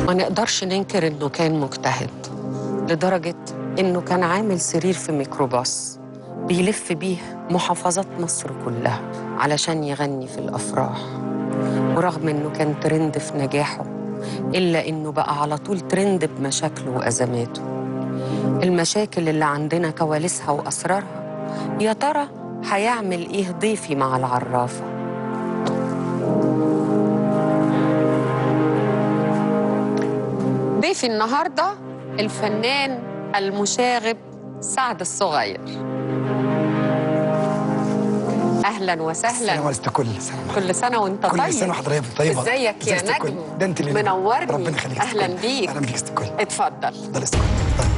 ما نقدرش ننكر انه كان مجتهد لدرجة انه كان عامل سرير في ميكروباص بيلف بيه محافظات مصر كلها علشان يغني في الافراح ورغم انه كان ترند في نجاحه الا انه بقى على طول ترند بمشاكله وازماته المشاكل اللي عندنا كواليسها واسرارها يا ترى هيعمل ايه ضيفي مع العرافه ضيفي النهارده الفنان المشاغب سعد الصغير اهلا وسهلا السلام عليكم كل سنه كل سنه وانت طيب كل سنه وحضرتك طيبه ازيك يا ازيك يا ست نجم الكل؟ ده انت اللي منورني ربنا يخليك يا ست اهلا الكل. بيك اهلا بيك يا ست الكل اتفضل اتفضل يا ست الكل اتفضل.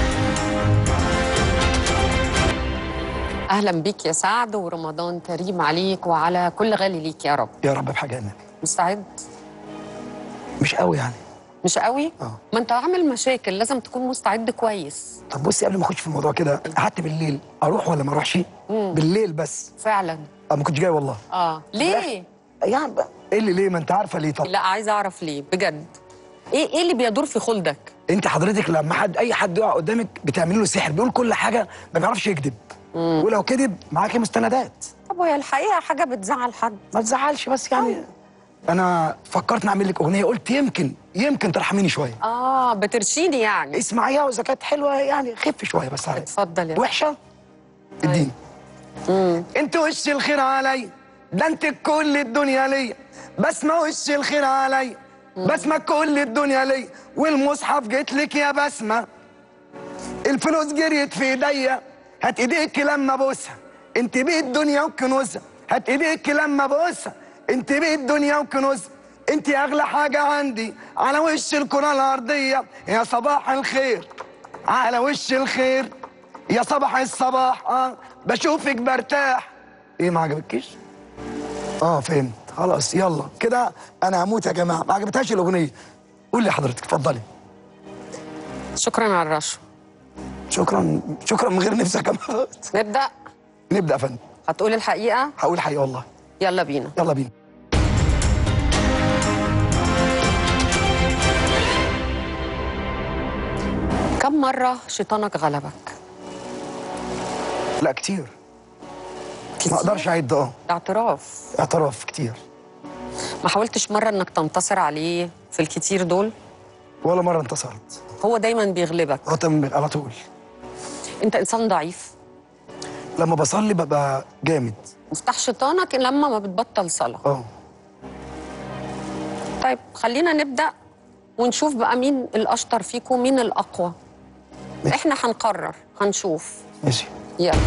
اهلا بيك يا سعد ورمضان كريم عليك وعلى كل غالي ليك يا رب يا رب بحاجه النبي مستعد مش قوي يعني مش قوي اه. ما انت عامل مشاكل لازم تكون مستعد كويس طب بصي قبل ما اخش في الموضوع كده قعدت بالليل اروح ولا ما اروحش بالليل بس فعلا اه ما كنتش جاي والله اه ليه يعني بقى- ايه اللي ليه ما انت عارفه ليه طب لا عايزه اعرف ليه بجد ايه ايه اللي بيدور في خلدك انت حضرتك لما حد اي حد يقع قدامك بتعملي له سحر بيقول كل حاجه ما بيعرفش يكذب ولو كذب معاكي مستندات طب وهي الحقيقه حاجه بتزعل حد ما تزعلش بس يعني انا فكرت نعمل لك اغنيه قلت يمكن يمكن ترحميني شويه اه بترشيني يعني اسمعيها واذا كانت حلوه يعني خف شويه بس عليك اتفضل يا وحشه اديني انت وش الخير علي ده انت كل الدنيا ليا بسمة وش الخير علي بسمة كل الدنيا ليا والمصحف جيت لك يا بسمة الفلوس جريت في ايديا هات ايديك لما بوسها انت بيه الدنيا وكنوزها هات ايديك لما بوسها انت بيه الدنيا وكنوزها انت اغلى حاجة عندي على وش الكرة الارضية يا صباح الخير على وش الخير يا صباح الصباح اه بشوفك برتاح ايه ما عجبكيش اه فهمت خلاص يلا كده انا هموت يا جماعه ما عجبتهاش الاغنيه قول لي حضرتك اتفضلي شكرا على الرشوه شكرا شكرا من غير نفسك يا كمان نبدا نبدا يا فندم هتقول الحقيقه هقول حقيقه والله يلا بينا يلا بينا كم مره شيطانك غلبك لا كتير كتير؟ ما اقدرش اعد اه اعتراف اعتراف كتير ما حاولتش مره انك تنتصر عليه في الكتير دول ولا مره انتصرت هو دايما بيغلبك اه تم على طول انت انسان ضعيف لما بصلي ببقى جامد مفتاح شيطانك لما ما بتبطل صلاه اه طيب خلينا نبدا ونشوف بقى مين الاشطر فيكم مين الاقوى ماشي. احنا هنقرر هنشوف ماشي يلا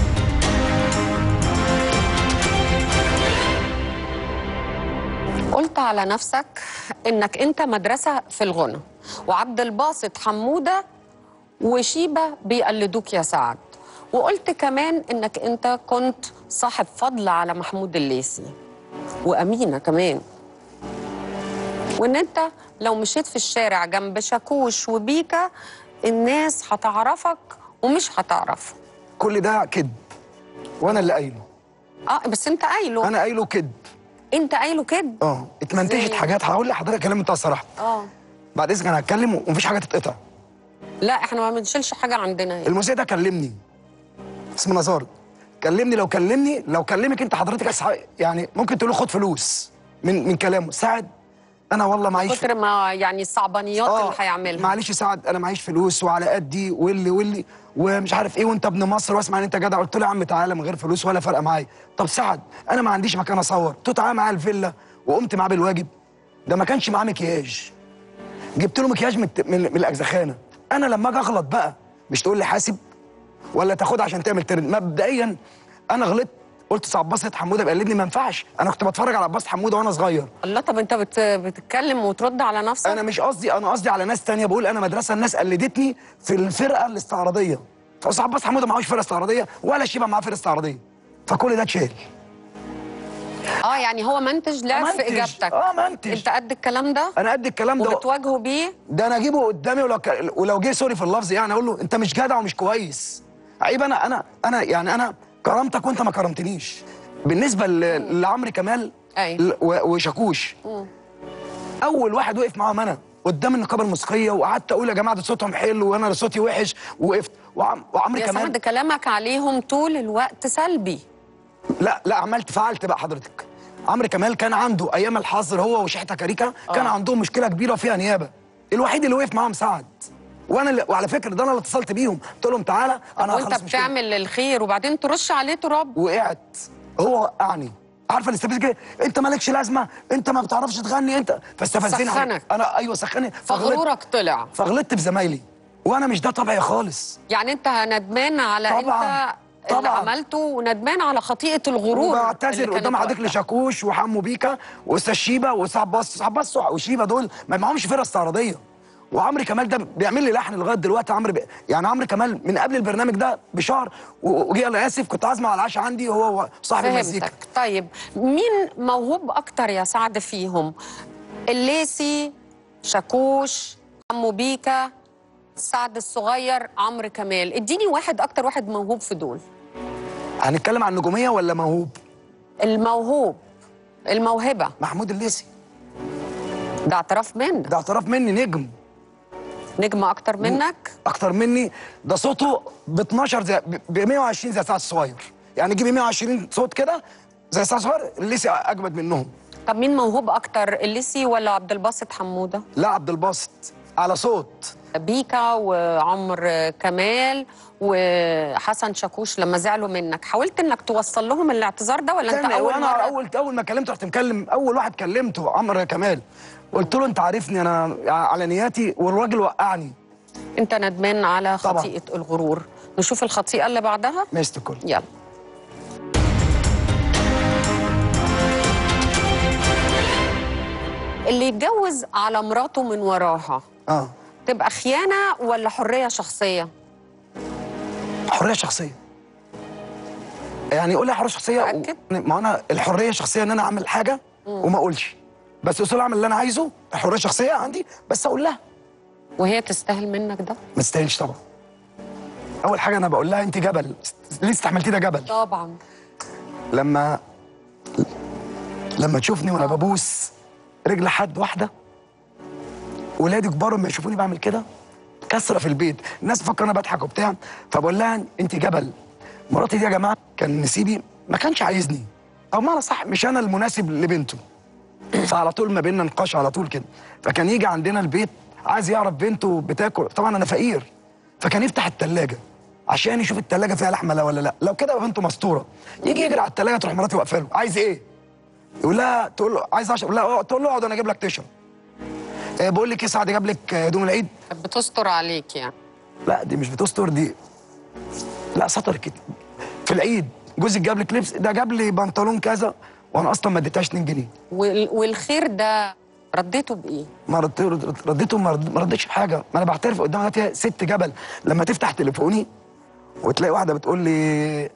قلت على نفسك انك انت مدرسه في الغنى وعبد الباسط حموده وشيبه بيقلدوك يا سعد وقلت كمان انك انت كنت صاحب فضل على محمود الليثي وامينه كمان وان انت لو مشيت في الشارع جنب شاكوش وبيكا الناس هتعرفك ومش هتعرفك كل ده كذب وانا اللي قايله اه بس انت قايله انا قايله كذب انت قايله كده اه اتمنتجت إزاي؟ حاجات هقول لحضرتك كلام انت الصراحه اه بعد اذنك انا هتكلم ومفيش حاجه تتقطع لا احنا ما بنشيلش حاجه عندنا هنا المذيع ده كلمني اسمه نزار كلمني لو كلمني لو كلمك انت حضرتك أسع... يعني ممكن تقول له خد فلوس من من كلامه ساعد انا والله معيش كتر ما يعني الصعبانيات اللي هيعملها معلش سعد انا معيش فلوس وعلى قدي واللي واللي ومش عارف ايه وانت ابن مصر واسمع ان انت جدع قلت له يا عم تعالى من غير فلوس ولا فارقه معايا طب سعد انا ما عنديش مكان اصور قلت له تعالى معايا الفيلا وقمت معاه بالواجب ده ما كانش معاه مكياج جبت له مكياج من الت- من, من الاجزخانه انا لما اجي اغلط بقى مش تقول لي حاسب ولا تاخدها عشان تعمل ترند مبدئيا انا غلطت قلت صعب عباس حموده بيقلدني ما ينفعش انا كنت بتفرج على عباس حموده وانا صغير الله طب انت بت... بتتكلم وترد على نفسك انا مش قصدي انا قصدي على ناس تانية بقول انا مدرسه الناس قلدتني في الفرقه الاستعراضيه فاصل عباس حموده معهوش فرقه استعراضيه ولا شيبه معاه فرقه استعراضيه فكل ده اتشال اه يعني هو منتج لعب في منتج. اجابتك اه منتج انت قد الكلام ده انا قد الكلام ده وبتواجهه بيه ده انا اجيبه قدامي ولو ك... ولو جه سوري في اللفظ يعني اقول له انت مش جدع ومش كويس عيب انا انا انا يعني انا كرمتك وانت ما كرمتنيش بالنسبه ل... لعمرو كمال أي. ل- و... وشاكوش اول واحد وقف معاهم انا قدام النقابه الموسيقيه وقعدت اقول يا جماعه ده صوتهم حلو وانا صوتي وحش وقفت وعم وعمرو يا كمال سعد كلامك عليهم طول الوقت سلبي لا لا عملت فعلت بقى حضرتك عمرو كمال كان عنده ايام الحظر هو وشحته كاريكا كان آه. عندهم مشكله كبيره فيها نيابه الوحيد اللي وقف معاهم سعد وانا اللي وعلى فكره ده انا اللي اتصلت بيهم قلت لهم تعالى انا وانت هخلص مشكلة. بتعمل الخير وبعدين ترش عليه تراب وقعت هو وقعني عارفه الاستفزاز كده انت مالكش لازمه انت ما بتعرفش تغني انت فاستفزني سخنك. انا ايوه سخني فغلطت فغرورك طلع فغلطت بزمايلي وانا مش ده طبعي خالص يعني انت ندمان على طبعاً. انت اللي طبعاً. عملته وندمان على خطيئه الغرور اللي وبعتذر كانت قدام حضرتك وقتها. لشاكوش وحمو بيكا واستاذ شيبه وسعد باص سعد باص وشيبه دول ما معهمش فرقه استعراضيه وعمرو كمال ده بيعمل لي لحن لغايه دلوقتي عمرو بي... يعني عمرو كمال من قبل البرنامج ده بشهر و- وجي انا اسف كنت عازمه على العشاء عندي هو صاحب المزيكا فهمتك طيب مين موهوب اكتر يا سعد فيهم الليسي شاكوش حمو بيكا سعد الصغير عمرو كمال اديني واحد اكتر واحد موهوب في دول هنتكلم عن نجوميه ولا موهوب الموهوب الموهبه محمود الليثي ده اعتراف منك ده اعتراف مني نجم نجم اكتر منك اكتر مني ده صوته ب 12 زي ب 120 زي سعد الصغير يعني جيبي 120 صوت كده زي سعد الصغير الليثي اجمد منهم طب مين موهوب اكتر الليسي ولا عبد الباسط حموده لا عبد الباسط على صوت بيكا وعمر كمال وحسن شاكوش لما زعلوا منك حاولت انك توصل لهم الاعتذار ده ولا انت كان اول وانا مره اول اول ما كلمته رحت مكلم اول واحد كلمته عمرو كمال قلت له انت عارفني انا على نياتي والراجل وقعني انت ندمان على طبعاً. خطيئه الغرور نشوف الخطيئه اللي بعدها ماشي الكل يلا اللي يتجوز على مراته من وراها اه تبقى خيانه ولا حريه شخصيه حريه شخصيه يعني قول لي حريه شخصيه و- متأكد؟ ما انا الحريه الشخصيه ان انا اعمل حاجه وما اقولش بس اصول اعمل اللي انا عايزه الحريه الشخصيه عندي بس اقول لها وهي تستاهل منك ده ما تستاهلش طبعا اول حاجه انا بقول لها انت جبل ليه استحملتي ده جبل طبعا لما لما تشوفني وانا ببوس رجل حد واحده ولادي كبار لما يشوفوني بعمل كده كسره في البيت الناس تفكر انا بضحك وبتاع فبقول لها انت جبل مراتي دي يا جماعه كان نسيبي ما كانش عايزني او معنى صح مش انا المناسب لبنته فعلى طول ما بيننا نقاش على طول كده فكان يجي عندنا البيت عايز يعرف بنته بتاكل طبعا انا فقير فكان يفتح التلاجة عشان يشوف التلاجة فيها لحمه لا ولا لا لو كده يبقى بنته مستوره يجي يجري على التلاجة تروح مراتي واقفه له عايز ايه يقول لها تقول له عايز اشرب لا اقعد- تقول له اقعد انا اجيب لك تشرب آه، بقول لك ايه سعد جاب لك آه، هدوم العيد بتستر عليك يعني لا دي مش بتستر دي لا سطر كده في العيد جوزك جاب لك لبس ده جاب لي بنطلون كذا وانا اصلا ما اديتهاش 2 جنيه وال- والخير ده رديته بايه ما رد- رد- رديته ما رد- ما ردتش بحاجه ما انا بعترف قدام دلوقتي ست جبل لما تفتح تليفوني وتلاقي واحده بتقول لي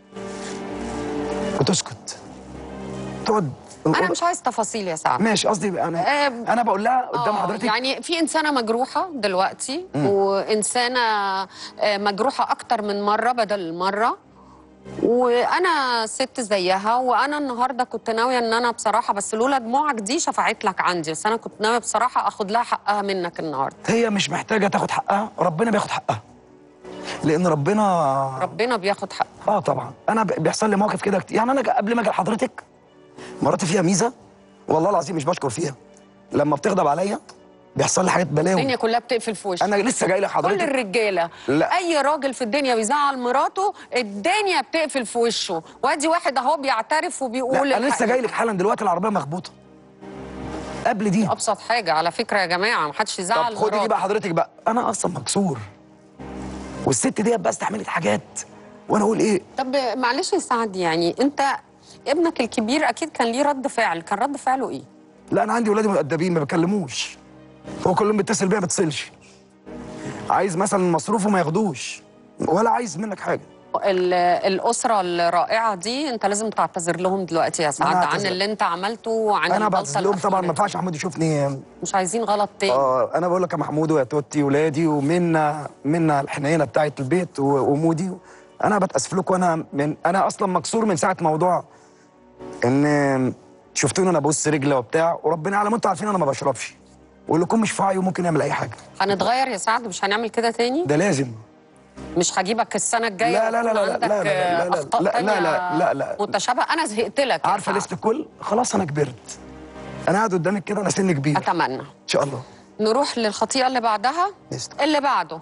وتسكت تقعد انا مش عايز تفاصيل يا سعد ماشي قصدي انا آم، انا بقول لها قدام آه، حضرتك يعني في انسانه مجروحه دلوقتي وانسانه آه، مجروحه اكتر من مره بدل المره وانا ست زيها وانا النهارده كنت ناويه ان انا بصراحه بس لولا دموعك دي شفعت لك عندي بس انا كنت ناويه بصراحه اخد لها حقها منك النهارده هي مش محتاجه تاخد حقها ربنا بياخد حقها لان ربنا ربنا بياخد حقها اه طبعا انا ب- بيحصل لي مواقف كده كتير يعني انا قبل ما اجي لحضرتك مراتي فيها ميزه والله العظيم مش بشكر فيها لما بتغضب عليا بيحصل لي حاجات بلاوي الدنيا كلها بتقفل في وشك انا لسه جاي كل لحضرتك الرجاله لا. اي راجل في الدنيا بيزعل مراته الدنيا بتقفل في وشه وادي واحد اهو بيعترف وبيقول لا انا لسه الحقيقة. جاي لك حالا دلوقتي العربيه مخبوطه قبل دي ابسط حاجه على فكره يا جماعه محدش يزعل طب خدي دي مراته. بقى حضرتك بقى انا اصلا مكسور والست ديت بقى استحملت حاجات وانا اقول ايه طب معلش يا سعد يعني انت ابنك الكبير اكيد كان ليه رد فعل كان رد فعله ايه لا انا عندي ولادي مؤدبين ما بكلموش هو كل يوم بيتصل بيا ما بتصلش عايز مثلا مصروفه ما ياخدوش ولا عايز منك حاجه ال- الاسره الرائعه دي انت لازم تعتذر لهم دلوقتي يا سعد أنا عن أعتذر. اللي انت عملته وعن انا الغلطه بعتذر لهم طبعا الأخيرة ما ينفعش محمود يشوفني مش عايزين غلط تاني اه انا بقول لك يا محمود ويا توتي ولادي ومنا منا الحنينه بتاعت البيت و- ومودي انا بتاسف لكم انا من انا اصلا مكسور من ساعه موضوع ان شفتوني انا ببص رجلي وبتاع وربنا يعلم انتوا عارفين انا ما بشربش واللي يكون مش في وعيه ممكن يعمل اي حاجه هنتغير يا سعد مش هنعمل كده تاني ده لازم مش هجيبك السنه الجايه لا، لا، لا، ويكون لا، عندك لا، لا، لا، لا، أخطاء لا، لا، تانية لا، لا، لا. متشابهه انا زهقت لك يا عارفه سعد. ليست الكل خلاص انا كبرت انا قاعد قدامك كده انا سن كبير ان اتمنى شاء الله نروح للخطيئه اللي بعدها ليست. اللي بعده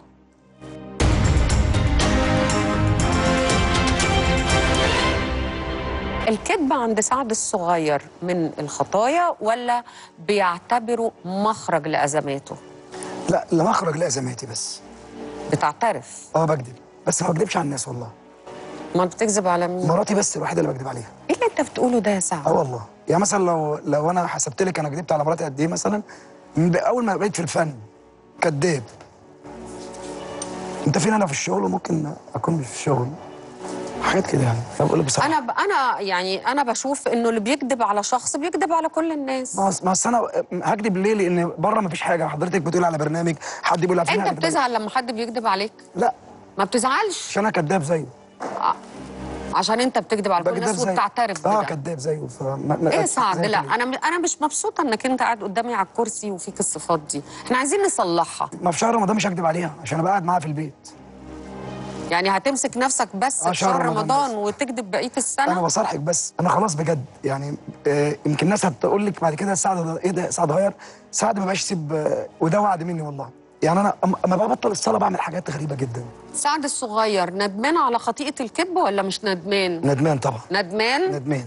الكذب عند سعد الصغير من الخطايا ولا بيعتبره مخرج لازماته لا لا مخرج لازماتي بس بتعترف اه بكذب بس ما بكذبش على الناس والله ما بتكذب على مين مراتي بس الوحيده اللي بكذب عليها ايه اللي انت بتقوله ده يا اه سعد والله يعني مثلا لو لو انا حسبت لك انا كذبت على مراتي قد ايه مثلا من اول ما بقيت في الفن كذاب انت فين انا في الشغل وممكن اكون مش في الشغل حاجات كده يعني انا بقول لك بصراحه انا ب... انا يعني انا بشوف انه اللي بيكذب على شخص بيكذب على كل الناس ما ما أصل انا هكذب ليه لان بره ما فيش حاجه حضرتك بتقول على برنامج حد بيقول على فين انت هكدب عليه. بتزعل لما حد بيكذب عليك لا ما بتزعلش عشان انا كذاب زيه عشان انت بتكذب على كل بكذاب الناس زيه وبتعترف اه بده كذاب زيه فما ما- ايه سعد زي لا كده. انا انا مش مبسوطه انك انت قاعد قدامي على الكرسي وفيك الصفات دي احنا عايزين نصلحها ما في شهر رمضان مش هكدب عليها عشان ابقى قاعد معاها في البيت يعني هتمسك نفسك بس آه، في شهر شهر رمضان رمضان بس. وتكذب بقيه انا السنه بصارحك بس انا خلاص بجد يعني آه يمكن الناس هتقول لك بعد كده سعد ده- ايه ده سعد غير سعد ما بقاش يسيب آه وده وعد مني والله يعني انا أم- اما ببطل الصلاه بعمل حاجات غريبه جدا سعد الصغير ندمان على خطيئه الكذب ولا مش ندمان ندمان طبعا ندمان ندمان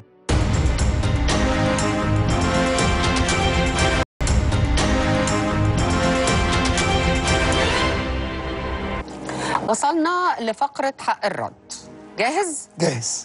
وصلنا لفقره حق الرد جاهز جاهز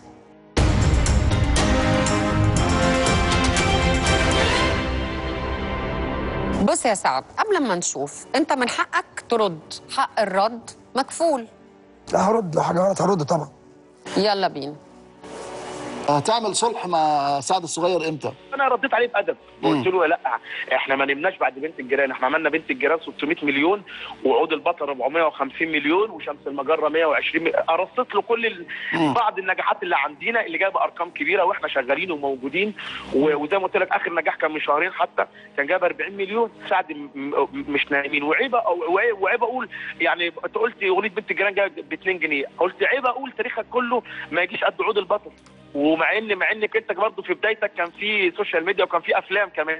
بص يا سعد قبل ما نشوف انت من حقك ترد حق الرد مكفول لا هرد لو حاجه غلط هرد طبعا يلا بينا هتعمل صلح مع سعد الصغير امتى؟ انا رديت عليه بادب قلت له لا احنا ما نمناش بعد بنت الجيران احنا عملنا بنت الجيران 600 مليون وعود البطل 450 مليون وشمس المجره 120 مليون رصيت له كل ال... بعض النجاحات اللي عندنا اللي جايبه ارقام كبيره واحنا شغالين وموجودين و... وزي ما قلت لك اخر نجاح كان من شهرين حتى كان جايب 40 مليون سعد م... م... مش نايمين وعيبه أو... وعيب وعيب اقول يعني انت قلت اغنيه بنت الجيران جايه ب 2 جنيه قلت عيب اقول تاريخك كله ما يجيش قد عود البطل ومع ان مع انك انت برضه في بدايتك كان في سوشيال ميديا وكان في افلام كمان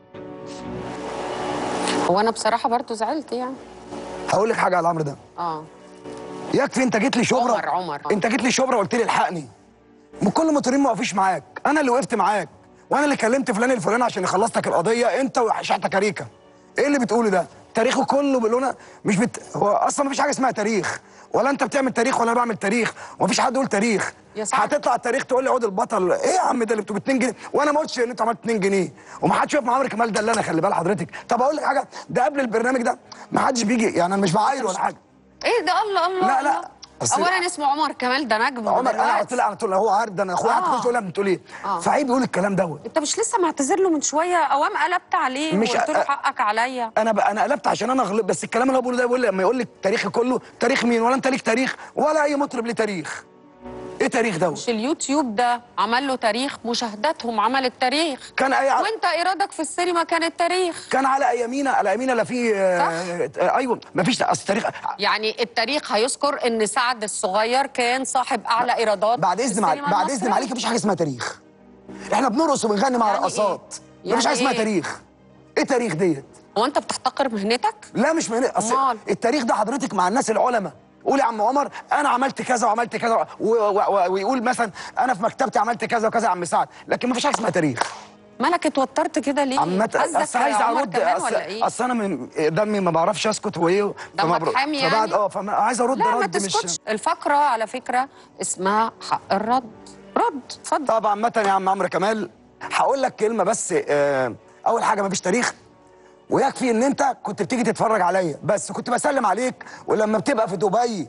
هو انا بصراحه برضو زعلت يعني هقول لك حاجه على الامر ده اه يكفي انت جيت لي شبرا عمر- عمر، آه. انت جيت لي شبرا وقلت لي الحقني كل المطرين ما وقفوش معاك انا اللي وقفت معاك وانا اللي كلمت فلان الفلاني عشان يخلص لك القضيه انت وشحته كاريكا ايه اللي بتقوله ده تاريخه كله بيقولوا مش بت... هو اصلا ما فيش حاجه اسمها تاريخ ولا انت بتعمل تاريخ ولا انا بعمل تاريخ ومفيش حد يقول تاريخ يا سعد. هتطلع التاريخ تقول لي عود البطل ايه يا عم ده اللي بتبقى 2 جنيه وانا ما قلتش ان انت عملت 2 جنيه وما حدش يقف مع عمرو كمال ده اللي انا خلي بال حضرتك طب اقول لك حاجه ده قبل البرنامج ده ما حدش بيجي يعني انا مش بعاير ولا حاجه ايه ده الله الله لا، لا. الله. أصل- اولا اسمه عمر كمال ده نجم عمر انا دلوقتي. قلت له انا قلت له هو عارف ده انا اخويا آه. قعدت تقول لها بتقول ايه آه. فعيب يقول الكلام دوت انت مش لسه معتذر له من شويه اوام قلبت عليه مش وقلت له أ- حقك عليا انا ب... انا قلبت عشان انا غلط بس الكلام اللي هو بيقوله ده بيقول لي لما يقول لك تاريخي كله تاريخ مين ولا انت ليك تاريخ ولا اي مطرب ليه تاريخ ايه تاريخ دوت مش اليوتيوب ده عمل له تاريخ مشاهداتهم عملت تاريخ كان اي ع- وانت ايرادك في السينما كانت تاريخ كان على ايامينا على ايامينا لا في آه، آه، ايوه ما فيش اصل تاريخ يعني التاريخ هيذكر ان سعد الصغير كان صاحب اعلى ايرادات بعد في اذن معلك السينما بعد اذن المصرية. معلك مفيش حاجه اسمها تاريخ احنا بنرقص وبنغني مع يعني إيه؟ رقصات يعني مفيش حاجه اسمها إيه؟ تاريخ ايه تاريخ ديت هو انت بتحتقر مهنتك لا مش من اصل أمال؟ التاريخ ده حضرتك مع الناس العلماء قول يا عم عمر انا عملت كذا وعملت كذا و... و... و... ويقول مثلا انا في مكتبتي عملت كذا وكذا يا عم سعد لكن مفيش حاجه اسمها تاريخ مالك اتوترت كده ليه عامة هزك اصل عايز يا عمر ارد كمان اصل ولا ايه اصل انا من دمي ما بعرفش اسكت وايه دمك فما- حامي فبعد يعني؟ اه فعايز ارد لا ما رد مش تسكتش الفقره على فكره اسمها حق الرد رد اتفضل طب عامة يا عم عمرو كمال هقول لك كلمة بس آه أول حاجة مفيش تاريخ ويكفي إن أنت كنت بتيجي تتفرج عليا بس كنت بسلم عليك ولما بتبقى في دبي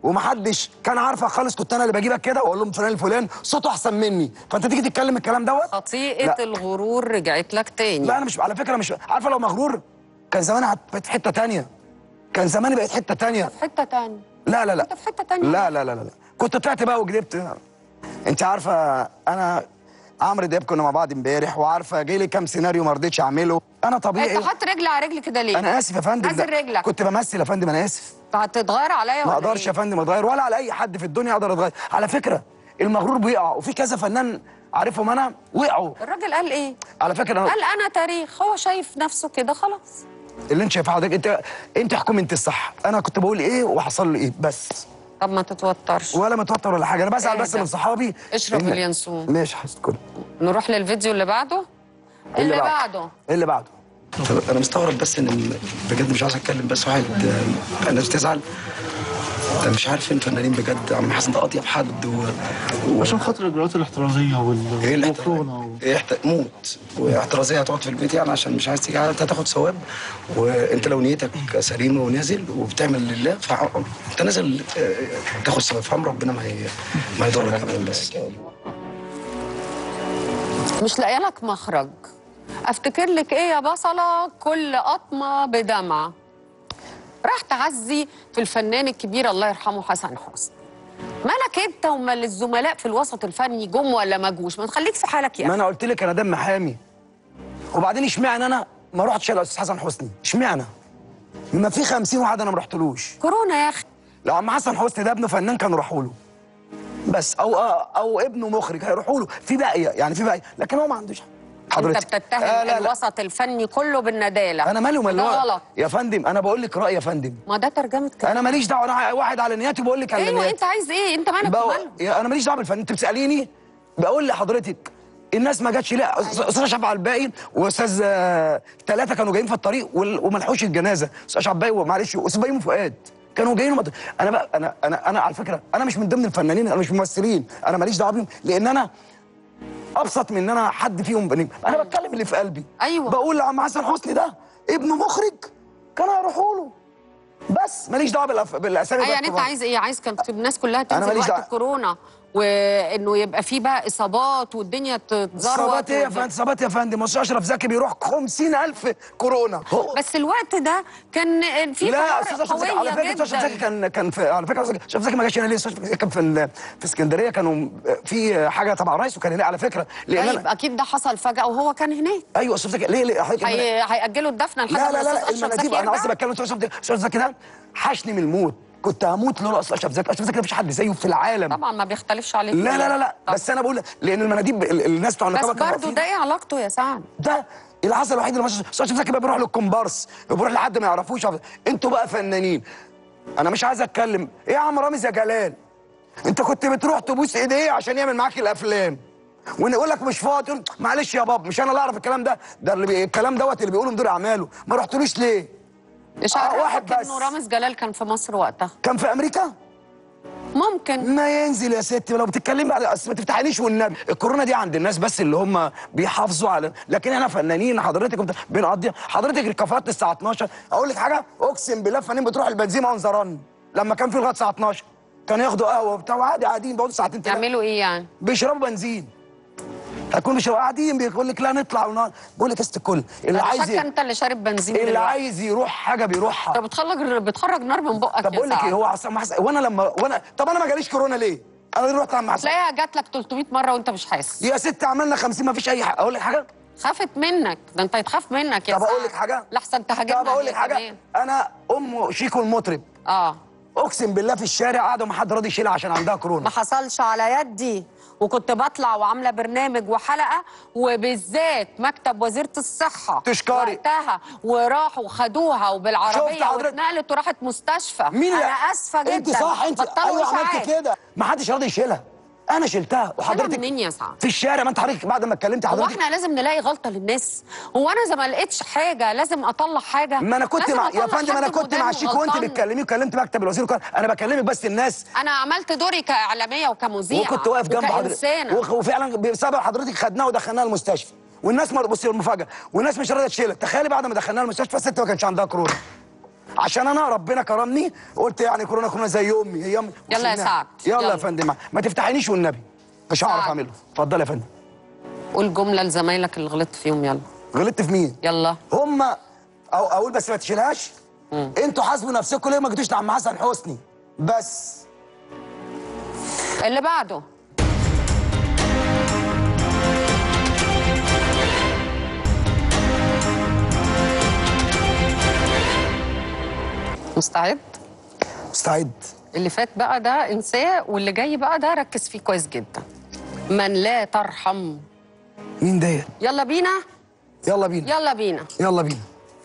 ومحدش كان عارفك خالص كنت أنا اللي بجيبك كده وأقول لهم فلان الفلان صوته أحسن مني فأنت تيجي تتكلم الكلام دوت خطيئه لا. الغرور رجعت لك تاني لا أنا مش على فكرة مش عارفة لو مغرور كان زماني بقيت في حتة تانية كان زماني بقيت حتة تانية في حته تانية لا لا لا انت في حته تانية لا لا لا لا, لا. كنت طلعت بقى وكدبت انت عارفه انا عمرو دياب كنا مع بعض امبارح وعارفه جاي لي كام سيناريو ما رضيتش اعمله انا طبيعي انت حاطط رجل على رجل كده ليه؟ انا اسف يا فندم نزل ده- رجلك. كنت بمثل يا فندم انا اسف هتتغير عليا ما ولا اقدرش إيه؟ يا فندم اتغير ولا على اي حد في الدنيا اقدر اتغير على فكره المغرور بيقع وفي كذا فنان عارفهم انا وقعوا الراجل قال ايه؟ على فكره أنا قال انا تاريخ هو شايف نفسه كده خلاص اللي انت شايفه حضرتك انت انت احكم انت الصح انا كنت بقول ايه وحصل لي ايه بس طب ما تتوترش ولا متوتر ولا حاجه انا بزعل اهدى. بس من صحابي اشرب إن- اليانسون. ماشي هسكت نروح للفيديو اللي بعده اللي بعده ايه اللي بعده طب انا مستغرب بس ان بجد مش عايز اتكلم بس واحد آه، الناس تزعل انا مش عارف ان فنانين بجد عم حسن ده اطيب حد و... و... عشان خاطر الاجراءات الاحترازيه وال- ايه اللي والكورونا و... ايه احت... موت واحترازيه هتقعد في البيت يعني عشان مش عايز تيجي انت هتاخد ثواب وانت لو نيتك سليمه ونازل وبتعمل لله فانت نازل آه، تاخد ثواب فهم ربنا ما ي... ما يضرك ابدا بس مش لاقيه لك مخرج افتكر لك ايه يا بصله كل قطمه بدمعه راح تعزي في الفنان الكبير الله يرحمه حسن حسني مالك انت ومال الزملاء في الوسط الفني جم ولا ما جوش ما تخليك في حالك يا ما اخي انا قلت لك انا دم حامي وبعدين اشمعنى انا ما رحتش على الاستاذ حسن حسني اشمعنى ما في 50 واحد انا ما رحتلوش كورونا يا اخي لو عم حسن حسني ده ابنه فنان كانوا راحوا له بس او او ابنه مخرج هيروحوا له في باقيه يعني في باقيه لكن هو ما عندوش حضرتك انت بتتهم آه لا لا الوسط الفني كله بالنداله انا مالي ومال ده الوقت. غلط يا فندم انا بقول لك راي يا فندم ما ده ترجمه كلام انا ماليش دعوه انا واحد على نياتي بقول لك على ايوه نياتي انت عايز ايه انت مالك بقول وماله يا انا ماليش دعوه بالفن انت بتساليني بقول لحضرتك الناس ما جاتش لا أستاذ- استاذ اشرف عباقي واستاذ ثلاثه كانوا جايين في الطريق وال- وما لحقوش الجنازه استاذ اشرف عباقي ومعلش واستاذ بيومي فؤاد كانوا جايين ومط... انا بقى انا انا انا على فكره انا مش من ضمن الفنانين انا مش ممثلين انا ماليش دعوه بيهم لان انا ابسط من ان انا حد فيهم بنجم انا بتكلم اللي في قلبي أيوة. بقول لعم حسن حسني ده ابنه مخرج كانوا هيروحوا له بس ماليش دعوه بالأف... بالاسامي أي بقى يعني انت الكبار. عايز ايه عايز كانت الناس كلها أنا تنزل ماليش وقت دعوة. الكورونا وانه يبقى في بقى اصابات والدنيا تتذروت صبات ايه يا وت- فندم صبات يا فندم مستر اشرف زكي بيروح 50000 كورونا هو بس الوقت ده كان في لا طوارئ استاذ اشرف زكي على قوية فكره استاذ اشرف زكي جدا كان كان في على فكره استاذ اشرف زكي ما جاش هنا ليه استاذ اشرف زكي كان في ال- في اسكندريه كانوا في حاجه تبع رئيس وكان هنا على فكره لان طيب انا اكيد ده حصل فجأة وهو كان هناك ايوه استاذ زكي ليه ليه حضرتك هي... هيأجلوا الدفنة لحد لا ما لا لا, الأستاذ لا أشرف المناديب زكي انا قصدي يرجع بتكلم استاذ اشرف استاذ زكي ده حشني من الموت كنت هموت لولا استاذ اشرف زكي اشرف زكي ده مفيش حد زيه في العالم طبعا ما بيختلفش عليك لا لا لا لا طب. بس انا بقول لان المناديب ال- الناس بتوع بس النقابه كانوا برضه واقفين. ده ايه علاقته يا سعد ده العسل الوحيد اللي ماشي استاذ زكي بقى بيروح للكومبارس بيروح لحد ما يعرفوش انتوا بقى فنانين انا مش عايز اتكلم ايه يا عم رامز يا جلال انت كنت بتروح تبوس ايديه عشان يعمل معاك الافلام ونقول لك مش فاضي تقول معلش يا بابا مش انا اللي اعرف الكلام ده ده اللي بي... الكلام دوت اللي بيقوله مدير اعماله ما رحتلوش ليه مش آه، عارف واحد بس. انه رامز جلال كان في مصر وقتها كان في امريكا ممكن ما ينزل يا ستي لو بتتكلمي على أصل ما تفتحنيش والنبي الكورونا دي عند الناس بس اللي هم بيحافظوا على لكن احنا فنانين حضرتك وبت- بنقضي حضرتك الكافيهات الساعه 12 اقول لك حاجه اقسم بالله فنانين بتروح البنزيمه اون ذا رن لما كان في لغايه الساعه 12 كانوا ياخدوا قهوه وبتاع وعادي قاعدين بيقعدوا ساعتين ثلاثه يعملوا ايه يعني بيشربوا بنزين هتكون بيشربوا قاعدين بيقول لك لا نطلع ونقعد بقول لك يا ست الكل اللي ده عايز شك انت اللي شارب بنزين اللي دلوقتي. عايز يروح حاجه بيروحها طب بتخرج بتخرج نار من بقك طب يا بقول لك سعد. ايه هو عصام حسن وانا لما وانا طب انا ما جاليش كورونا ليه؟ انا ليه رحت عم حسن تلاقيها جات لك 300 مره وانت مش حاسس يا ست عملنا 50 ما فيش اي حاجه اقول لك حاجه خافت منك ده انت يتخاف منك يا طب اقول سعد. لك حاجه لحسن تهاجمنا طب اقول لك عليه حاجه كمان. انا ام شيكو المطرب اه اقسم بالله في الشارع قاعده ما حد راضي يشيلها عشان عندها ما كورونا حصلش على يدي وكنت بطلع وعامله برنامج وحلقه وبالذات مكتب وزيره الصحه تشكري. وقتها وراحوا خدوها شفت وبالعربيه حضرتك؟ واتنقلت وراحت مستشفى مين اللي انا اسفه جدا انت صح انت بطلوا ايوه إشاعات. عملت كده ما حدش راضي يشيلها انا شلتها وحضرتك منين يا سعد؟ في الشارع ما انت حضرتك بعد ما اتكلمت هو حضرتك احنا لازم نلاقي غلطه للناس هو انا اذا ما لقيتش حاجه لازم اطلع حاجه ما انا كنت لازم مع يا أطلع فندم انا حد كنت مدان مع شيكو وانت وغلطان. بتكلمي وكلمت مكتب الوزير وكان انا بكلمك بس الناس انا عملت دوري كاعلاميه وكمذيعه وكنت واقف جنب حضرتك وكإنسانة. وخ- وفعلا بسبب حضرتك خدناها ودخلناها المستشفى والناس ما بصي المفاجاه والناس مش راضيه تشيلها تخيلي بعد ما دخلناها المستشفى الست ما كانش عندها كورونا عشان انا ربنا كرمني قلت يعني كورونا كورونا زي امي هي امي يلا يا وشلناها. سعد، يلا, يلا. يا فندم ما تفتحينيش والنبي مش هعرف سعد. اعمله اتفضل يا فندم قول جمله لزمايلك اللي غلطت فيهم يلا غلطت في مين يلا هم او اقول بس ما تشيلهاش انتوا حاسبوا نفسكم ليه ما جيتوش لعم حسن حسني بس اللي بعده مستعد مستعد اللي فات بقى ده انساه واللي جاي بقى ده ركز فيه كويس جدا من لا ترحم مين ديت يلا بينا يلا بينا يلا بينا يلا بينا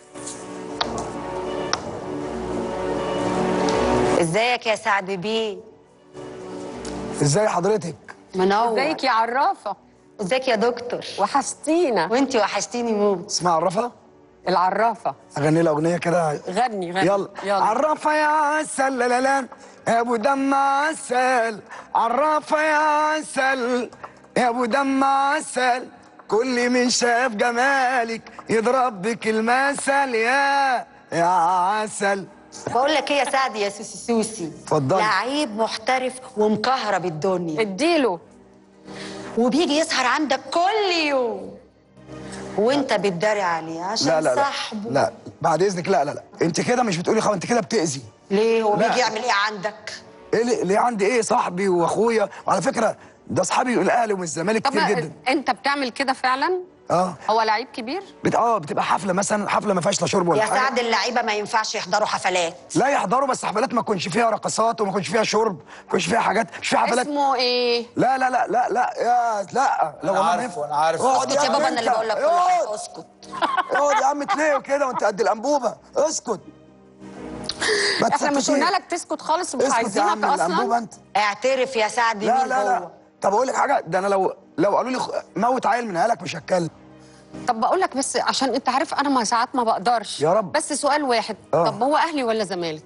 ازيك يا سعد بيه ازاي حضرتك منور ازيك يا عرافه ازيك يا دكتور وحشتينا وانتي وحشتيني موت اسمها عرفه العرافه اغني لها اغنيه كده غني غني يلا يلا عرفه يا عسل لا لا لا يا ابو دم عسل عرفه يا عسل يا ابو دم عسل كل من شاف جمالك يضرب بك المثل يا يا عسل بقول لك ايه يا سعد يا سوسي سوسي اتفضلي. لعيب محترف ومكهرب الدنيا اديله وبيجي يسهر عندك كل يوم وانت بتداري عليه عشان لا لا لا صاحبه لا بعد اذنك لا لا لا انت كده مش بتقولي خلاص انت كده بتاذي ليه هو لا. بيجي يعمل ايه عندك ايه ليه, ليه عندي ايه صاحبي واخويا وعلى فكره ده اصحابي الاهلي ومن الزمالك طب كتير جدا انت بتعمل كده فعلا اه هو لعيب كبير بت... اه بتبقى حفله مثلا حفله ما فيهاش لا شرب ولا يا حاجه سعد اللعيبه ما ينفعش يحضروا حفلات لا يحضروا بس حفلات ما يكونش فيها رقصات وما يكونش فيها شرب ما يكونش فيها حاجات مش فيها حفلات اسمه ايه لا لا لا لا لا يا لا لا والله ما عارفه، ينفع. أنا عارفه. اقعد اسكت يا بابا انا اللي أنت. بقول لك كل اقعد حاجه اسكت اقعد يا عم تليه كده وانت قد الانبوبه اسكت ما احنا مش تسكتيش. قلنا لك تسكت خالص مش اسكت يا عايزينك عم الانبوبه اصلا انت اعترف يا سعد لا مين لا هو لا طب اقول لك حاجه ده انا لو لو قالوا لي خ- موت عيل من عيالك مش هتكلم طب بقول لك بس عشان انت عارف انا ما ساعات ما بقدرش يا رب. بس سؤال واحد آه. طب هو اهلي ولا زمالك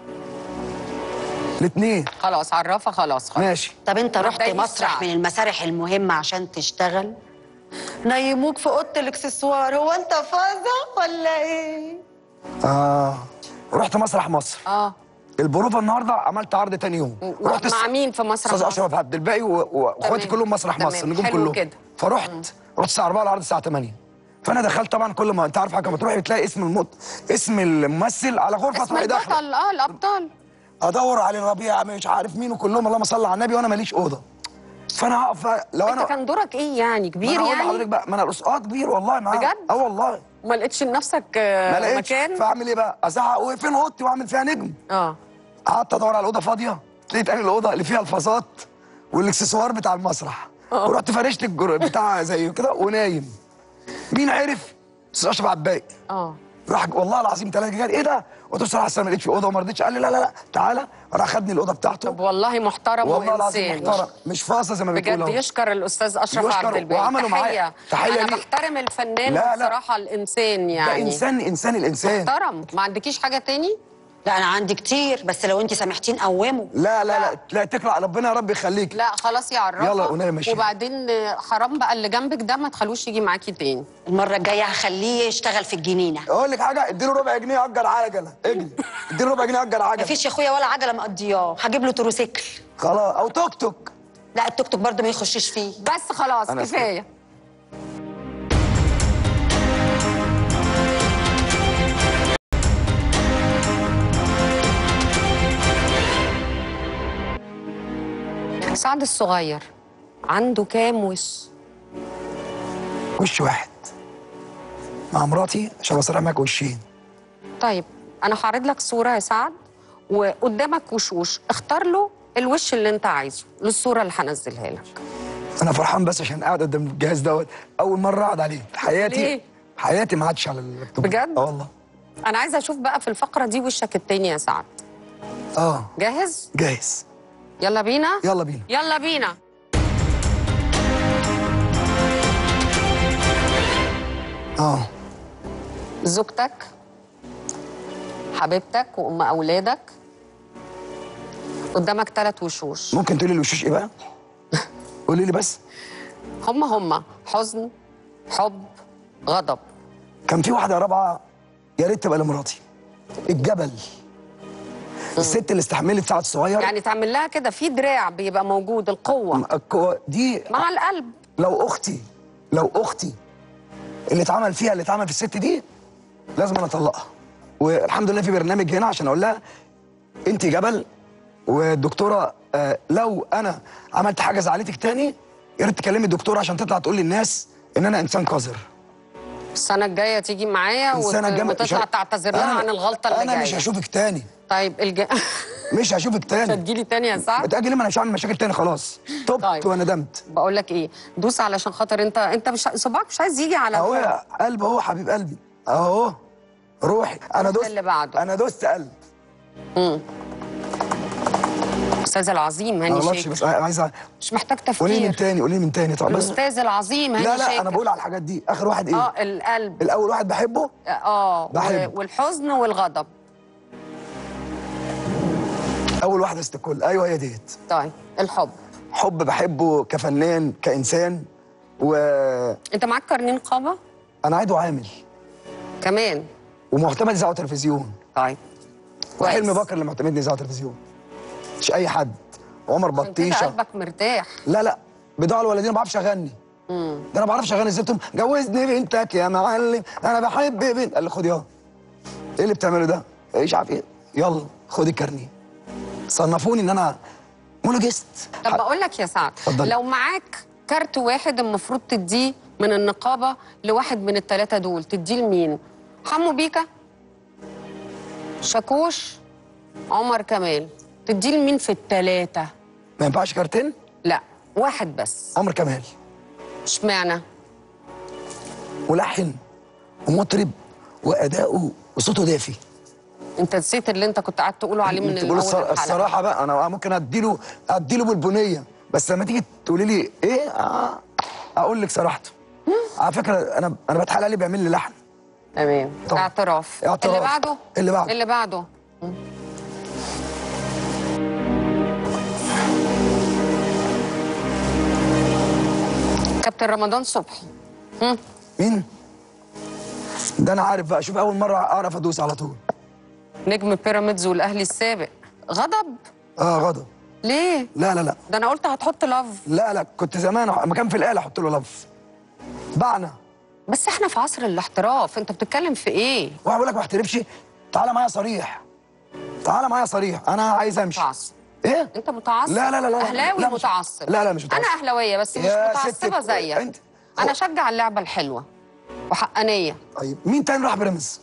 الاثنين خلاص عرفه خلاص خلاص ماشي طب انت رحت مبدئي مسرح الساعة. من المسارح المهمة عشان تشتغل نيموك في اوضه الاكسسوار هو انت فاضي ولا ايه اه رحت مسرح مصر اه البروفه النهارده عملت عرض تاني يوم رحت مع مين في مسرح استاذ مصر؟ اشرف عبد الباقي و- و- واخواتي تمام. كلهم مسرح تمام. مصر النجوم حلو كلهم كده. فرحت رحت الساعه 4 العرض الساعه 8 فانا دخلت طبعا كل ما انت عارف حاجه ما تروحي بتلاقي اسم المط... اسم الممثل على غرفه اسم تروحي داخله البطل اه الابطال ادور على الربيع مش عارف مين وكلهم اللهم صل على النبي وانا ماليش اوضه فانا هقف لو انت انا كان دورك ايه يعني ما كبير أنا هقول يعني لحضرتك بقى ما انا الأس- اه كبير والله معاه بجد؟ اه والله ما لقيتش لنفسك آه، ما لقيتش مكان فاعمل ايه بقى ازعق وفين اوضتي واعمل فيها نجم اه قعدت ادور على الاوضه فاضيه لقيت انا الاوضه اللي فيها الفازات والاكسسوار بتاع المسرح آه. ورحت فرشت الجر... بتاع زي كده ونايم مين عرف؟ استاذ اشرف عباقي اه راح والله العظيم ثلاثه قال ايه ده؟ قلت له الصراحه أصل أنا ما لقيتش اوضه وما رضيتش قال لي لا لا لا تعالى راح خدني الاوضه بتاعته طب والله محترم والله العظيم وانسان محترم مش فاصه زي ما بتقول بجد أهو. يشكر الاستاذ اشرف يشكر عبد الباقي وعملوا معايا. تحيه تحية انا ليه. بحترم الفنان لا، لا. بصراحه الانسان ده يعني انسان انسان الانسان محترم ما عندكيش حاجه تاني لا انا عندي كتير بس لو انت سامحتين قومه لا لا لا لا تكره ربنا يا رب يخليك لا خلاص يا عرفه يلا قولي ماشي. وبعدين آه، حرام بقى اللي جنبك ده ما تخلوش يجي معاكي تاني المره الجايه هخليه يشتغل في الجنينه اقول لك حاجه اديله ربع جنيه اجر عجله اجري اديله ربع جنيه اجر عجله مفيش يا اخويا ولا عجله مقضياه هجيب له تروسيكل خلاص او توك توك لا التوك توك برضه ما يخشش فيه بس خلاص أنا كفايه سعد الصغير عنده كام وش وش واحد مع مراتي عشان بصراحه معاك وشين طيب انا هعرض لك صوره يا سعد وقدامك وشوش اختار له الوش اللي انت عايزه للصوره اللي هنزلها لك انا فرحان بس عشان قاعد قدام الجهاز دوت اول مره اقعد عليه في حياتي ليه؟ حياتي ما عادش على اللابتوب بجد؟ اه والله انا عايزه اشوف بقى في الفقره دي وشك التاني يا سعد اه جاهز جاهز يلا بينا يلا بينا يلا بينا اه زوجتك حبيبتك وام اولادك قدامك ثلاث وشوش ممكن تقولي الوشوش ايه بقى قولي لي بس هم هم حزن حب غضب كان في واحده رابعه يا ريت تبقى لمراتي الجبل الست اللي استحملت سعد الصغير يعني تعمل لها كده في دراع بيبقى موجود القوه الكو- دي مع القلب لو اختي لو اختي اللي اتعمل فيها اللي اتعمل في الست دي لازم انا اطلقها والحمد لله في برنامج هنا عشان اقول لها انت جبل والدكتوره آه لو انا عملت حاجه زعلتك تاني يا ريت تكلمي الدكتوره عشان تطلع تقول للناس ان انا انسان قذر السنه الجايه تيجي معايا وت... السنه الجايه مش وتطلع ه- تعتذر لها أنا- عن الغلطه اللي انا جايه مش هشوفك تاني طيب الج... مش هشوفك مش تاني هتجيلي تاني يا سعد متأجل ليه ما انا مش هعمل مشاكل تاني خلاص تبت طيب. وندمت بقول لك ايه دوس علشان خاطر انت انت مش صباعك مش عايز يجي على اهو الحب. يا قلب اهو حبيب قلبي اهو روحي انا دوست اللي بعده. انا دوست قلب الاستاذ العظيم ما هاني اغلطش شاكر بس عايزه مش محتاج قولي لي من تفكير تاني قولي لي من تاني طب بس الاستاذ العظيم هاني لا لا شاكر انا بقول على الحاجات دي اخر واحد ايه اه القلب الاول واحد بحبه اه و- بحب. والحزن والغضب اول واحده ست الكل ايوه هي ديت طيب الحب حب بحبه كفنان كانسان وانا انت معاك كارنيه نقابه عايده عامل كمان ومعتمد اذاعه وتلفزيون طيب وحلمي كويس. بكر اللي معتمدني اذاعه وتلفزيون مش اي حد عمر عشان كده بطيشه قلبك مرتاح لا لا بضاعة الوالدين ما بعرفش اغني ده انا ما بعرفش اغني ازاي جوزني بنتك يا معلم انا بحب بنت قال لي خد يلا ايه اللي بتعمله ده؟ ايش عارف ايه؟ يلا خد الكارنيه صنفوني ان انا مونوجيست طب بقول لك يا سعد اتفضلي. لو معاك كارت واحد المفروض تديه من النقابه لواحد من الثلاثه دول تديه لمين؟ حمو بيكا شاكوش عمر كمال تديه لمين في الثلاثه؟ ما ينفعش كارتين لا واحد بس عمر كمال اشمعنى؟ ملحن ومطرب واداؤه وصوته دافي انت نسيت اللي انت كنت قاعد تقوله عليه من انت الاول بقول الصرا- الحلقة. الصراحه بقى انا ممكن اديله اديله بالبنيه بس لما تيجي تقولي لي ايه آه اقول لك صراحته على فكره انا انا بتحال عليه بيعمل لي لحن تمام طبعا. اعتراف. اعتراف. اللي بعده اللي بعده. اللي بعده كابتن رمضان صبحي هم؟ مين؟ ده انا عارف بقى شوف اول مره اعرف ادوس على طول نجم بيراميدز والاهلي السابق غضب اه غضب ليه لا لا لا ده انا قلت هتحط لاف لا لا كنت زمان لما كان في الاله احط له لف بعنا بس احنا في عصر الاحتراف انت بتتكلم في ايه واحد بيقول لك ما احترفش تعالى معايا صريح تعالى معايا صريح انا عايز امشي متعصب ايه انت متعصب لا لا لا لا اهلاوي لا مش- متعصب لا لا مش متعصب انا اهلاويه بس مش يا متعصبه ست زيك انت انا اشجع اللعبه الحلوه وحقانيه طيب مين تاني راح بيراميدز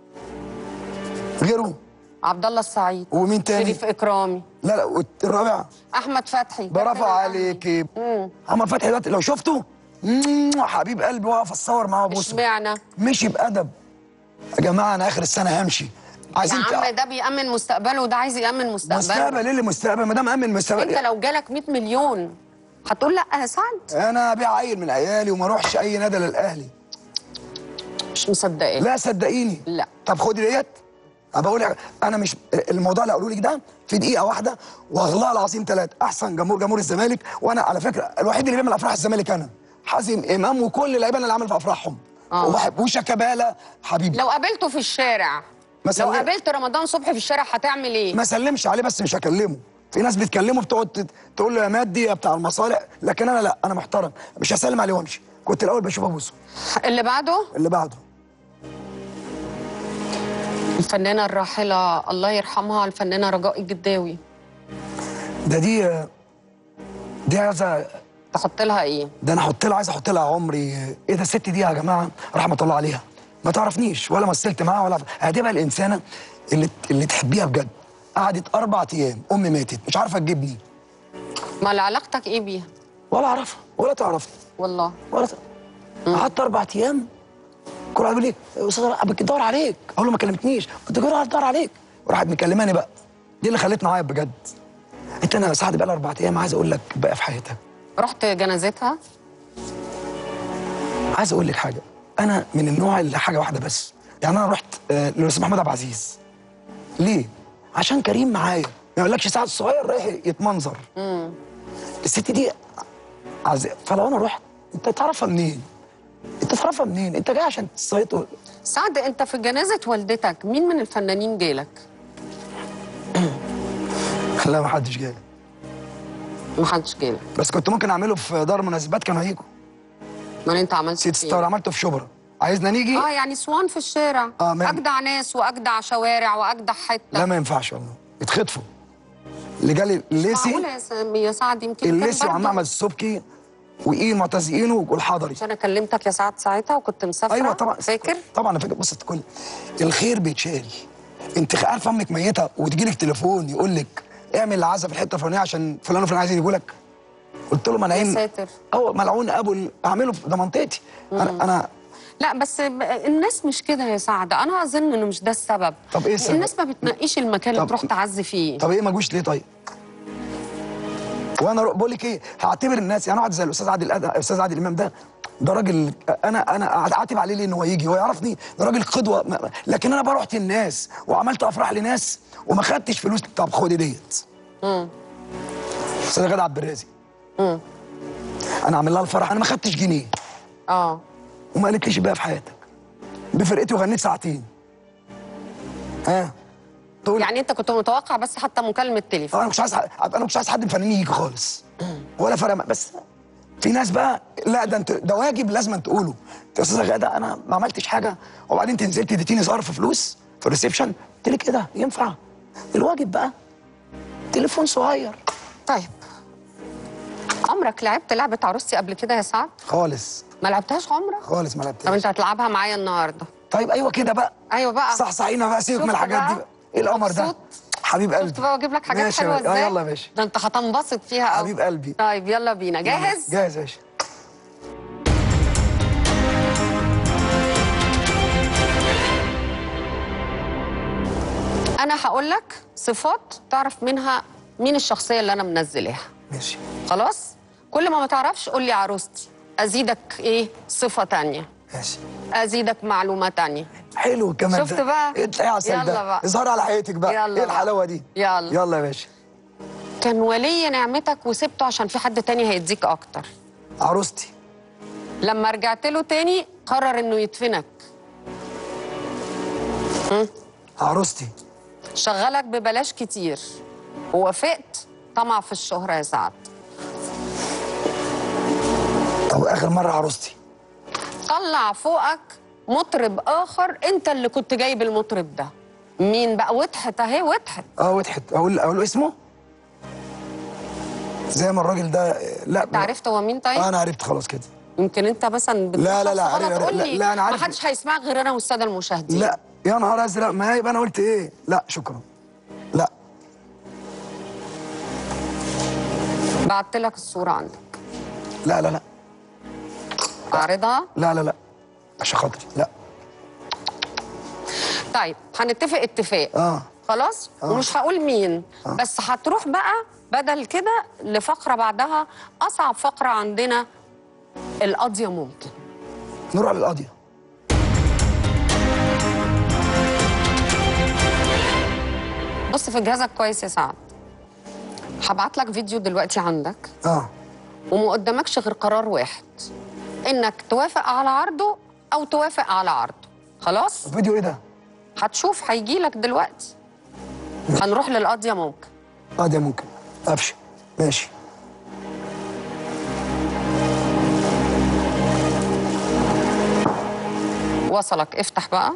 غيره عبد الله السعيد ومين تاني؟ شريف اكرامي لا لا والرابع احمد فتحي برافو كابتن الأهلي. عليكي محمد فتحي دلوقتي لو شفته مم، حبيب قلبي واقف اتصور معاه وابوسه اشمعنى مشي بادب يا جماعه انا اخر السنه همشي يا عايزين عم ده بيأمن مستقبله وده عايز يأمن مستقبله مستقبل ايه اللي مستقبل ما دام امن انت مستقبل لو جالك 100 مليون هتقول لا يا سعد انا ابيع عيل من عيالي وما اروحش اي نادي للاهلي مش مصدقاك لا صدقيني لا. طب خدي ديت انا بقول لك انا مش الموضوع اللي هقوله لك ده في دقيقه واحده والله العظيم ثلاثه احسن جمهور جمهور الزمالك وانا على فكره الوحيد اللي بيعمل افراح الزمالك انا حازم امام وكل اللعيبه اللي عمل في افراحهم آه. وبحب وشيكابالا حبيبي لو قابلته في الشارع ما لو سلم- قابلت رمضان صبحي في الشارع هتعمل ايه ما سلمش عليه بس مش هكلمه في ناس بتكلمه بتقعد تت- تقول له يا مادي يا بتاع المصالح لكن انا لا انا محترم مش هسلم عليه وامشي كنت الاول بشوف ابوسه اللي بعده اللي بعده الفنانه الراحله الله يرحمها الفنانه رجاء الجداوي ده دي دي عايزه تحط لها ايه ده انا احط لها عايز احط لها عمري ايه ده الست دي يا جماعه رحمه الله عليها ما تعرفنيش ولا مثلت معاها ولا هتبقى الانسانه اللي اللي تحبيها بجد قعدت اربع ايام امي ماتت مش عارفه تجيبني ما علاقتك ايه بيها ولا اعرفها ولا تعرفني والله ولا ت... قعدت اربع ايام كل واحد يقول لي يا استاذ أنا بدور عليك اقول له ما كلمتنيش كنت كده بدور عليك وراحت مكلماني بقى دي اللي خلتني اعيط بجد انت انا يا سعد بقى لي اربع ايام عايز اقول لك بقى في حياتك رحت جنازتها عايز اقول لك حاجه انا من النوع اللي حاجه واحده بس يعني انا رحت آه، للاستاذ محمود عبد العزيز ليه عشان كريم معايا ما يقولكش سعد الصغير رايح يتمنظر الست دي عز... فلو انا رحت انت تعرفها منين انت تعرفها منين انت جاي عشان تصيط سعد انت في جنازه والدتك مين من الفنانين جالك لا ما حدش جاي محدش جالك بس كنت ممكن اعمله في دار مناسبات كانوا هيجوا ما انت عملت سيت فين؟ ستار عملته في شبرا عايزنا نيجي اه يعني سوان في الشارع آه، ما- اجدع ناس واجدع شوارع واجدع حته لا ما ينفعش والله اتخطفوا اللي جالي الليسي معقوله يا س- يا سعد يمكن كان الليسي وعم برضه- احمد السبكي وايه المعتزئين والحضري مش انا كلمتك يا سعد ساعتها وكنت مسافره ايوه طبعا فاكر طبعا انا فاكر بص كل الخير بيتشال انت عارفه امك ميته وتجي لك تليفون يقول لك اعمل العزا في الحته الفلانيه عشان فلان وفلان عايزين يجوا لك قلت له يا ملعين ساتر هو ملعون ابو ال- اعمله في- ده منطقتي انا انا لا بس ب- الناس مش كده يا سعد انا اظن انه مش ده السبب طب إيه السبب؟ الناس ما بتنقيش المكان اللي طب- تروح تعزي فيه طب ايه ما جوش ليه طيب؟ وانا رو- بقول لك ايه هعتبر الناس يعني واحد زي الاستاذ عادل الأد- الاستاذ عادل امام ده ده راجل انا انا اعاتب عليه ليه ان هو يجي هو يعرفني ده راجل قدوه ما- لكن انا بروح الناس وعملت افراح لناس وما خدتش فلوس طب خدي ديت استاذ غادة عبد الرازق انا عامل لها الفرح انا ما خدتش جنيه اه وما قالتليش بقى في حياتك بفرقتي وغنيت ساعتين ها تقول يعني انت كنت متوقع بس حتى مكالمه تليفون انا مش عايز ح- انا مش عايز حد من الفنانين يجي خالص ولا فرق مع- بس في ناس بقى لا ده انت ده واجب لازم تقوله يا استاذه غاده انا ما عملتش حاجه وبعدين انت نزلت اديتيني ظرف فلوس في الريسبشن قلت لك ايه ده ينفع الواجب بقى تليفون صغير طيب عمرك لعبت لعبه عروستي قبل كده يا سعد خالص ما لعبتهاش عمرك خالص ما طب لعبتهاش انت هتلعبها معايا النهارده طيب ايوه كده بقى ايوه بقى صح صحينا بقى سيبك شفت من الحاجات دي بقى؟ بقى ايه القمر ده مبسوط؟ حبيب قلبي شفت بقى واجيب لك حاجات ماشي يا حلوه باشا. ازاي اه يلا يا باشا ده انت هتنبسط فيها قوي حبيب قلبي طيب يلا بينا جاهز جاهز يا باشا انا هقول لك صفات تعرف منها مين الشخصيه اللي انا منزلاها ماشي خلاص كل ما ما تعرفش قول لي عروستي ازيدك ايه صفه تانية ماشي ازيدك معلومه تانية حلو الكلام شفت ده بقى؟ ايه يا عسل يلا ده بقى. اظهر على حياتك بقى يلا ايه بقى. الحلاوه دي يلا. يلا يا باشا كان ولي نعمتك وسبته عشان في حد تاني هيديك اكتر عروستي لما رجعت له تاني قرر انه يدفنك عروستي شغلك ببلاش كتير ووافقت طمع في الشهرة يا سعد طب اخر مره عروستي طلع فوقك مطرب اخر انت اللي كنت جايب المطرب ده مين بقى وضحت اهي وضحت اه وضحت اقول اقول اسمه زي ما الراجل ده لا انت عرفت هو مين طيب آه انا عرفت خلاص كده يمكن انت مثلا لا، لا، لا، غلط عارف- قول لا، لي لا، أنا عارف. ما حدش هيسمعك غير انا والساده المشاهدين لا يا نهار ازرق ما يبقى انا قلت ايه لا شكرا لا بعت لك الصوره عندك لا لا لا اعرضها لا لا لا عشان خاطري لا طيب هنتفق اتفاق اه خلاص ومش هقول مين بس هتروح بقى بدل كده لفقره بعدها اصعب فقره عندنا القضيه ممكن نروح للقضيه بص في جهازك كويس يا سعد هبعت لك فيديو دلوقتي عندك اه وما قدامكش غير قرار واحد انك توافق على عرضه او توافق على عرضه خلاص الفيديو ايه ده هتشوف هيجي لك دلوقتي هنروح للقضيه ممكن قضيه ممكن ابشر ماشي وصلك افتح بقى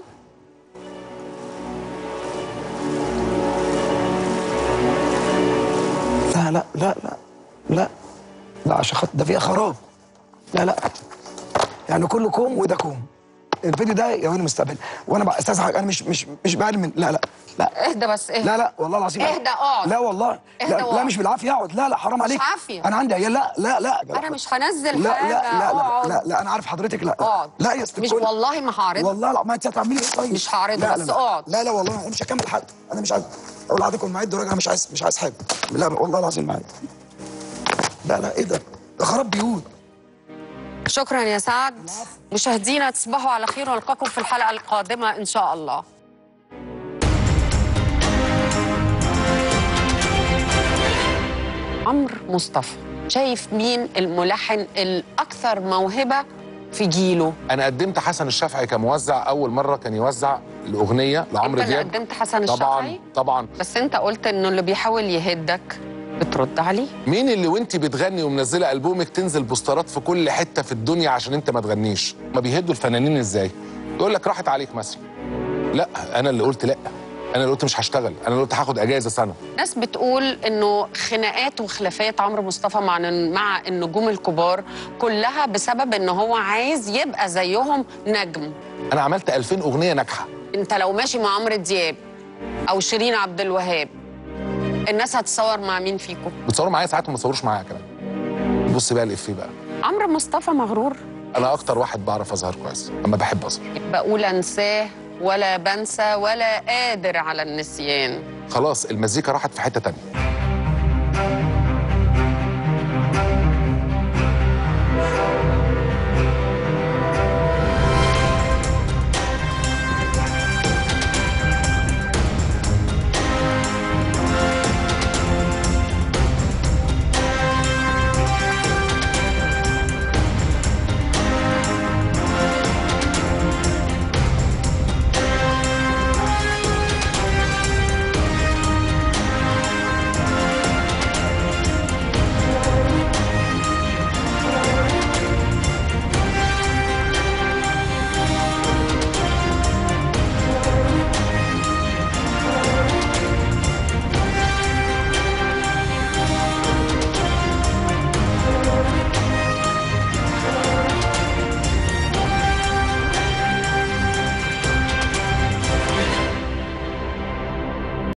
لا لا لا لا لا لا عشان خاطر ده فيها خراب لا لا يعني كله كوم وده كوم الفيديو ده يا وين المستقبل وانا بقى استاذ حاجة انا مش مش مش بقلل من لا لا لا اهدى بس اهدى لا لا والله العظيم اهدى اقعد. لا والله اهدى لا, لا واقعد. مش بالعافيه اقعد لا لا حرام عليك عافية. انا عندي عيال لا لا لا انا مش هنزل لا حاجه لا لا لا, اقعد. لا لا انا عارف حضرتك لا اقعد لا يا ست مش الكل. والله ما هعرض والله لا ما انت هتعملي ايه طيب مش هعرضها، لا بس لا لا. اقعد. لا لا والله انا مش هكمل حاجه انا مش عايز اقول لحضرتك معد راجل انا مش عايز مش عايز حاجه لا والله العظيم معد لا لا ايه ده ده خراب بيوت شكرا يا سعد مشاهدينا تصبحوا على خير ونلقاكم في الحلقه القادمه ان شاء الله عمرو مصطفى شايف مين الملحن الاكثر موهبه في جيله انا قدمت حسن الشافعي كموزع اول مره كان يوزع الاغنيه لعمرو انت اللي دياب قدمت حسن طبعا الشافعي طبعا بس انت قلت انه اللي بيحاول يهدك بترد عليه مين اللي وانت بتغني ومنزله البومك تنزل بوسترات في كل حته في الدنيا عشان انت ما تغنيش ما بيهدوا الفنانين ازاي يقول لك راحت عليك مثلا لا انا اللي قلت لا انا اللي قلت مش هشتغل انا اللي قلت هاخد اجازه سنه ناس بتقول انه خناقات وخلافات عمرو مصطفى مع مع النجوم الكبار كلها بسبب ان هو عايز يبقى زيهم نجم انا عملت 2000 اغنيه ناجحه انت لو ماشي مع عمرو دياب او شيرين عبد الوهاب الناس هتصور مع مين فيكم بتصوروا معايا ساعات وما تصوروش معايا كمان بص بقى الافيه بقى عمرو مصطفى مغرور انا اكتر واحد بعرف اظهر كويس اما بحب اظهر بقول انساه ولا بنسى ولا قادر على النسيان خلاص المزيكا راحت في حته تانية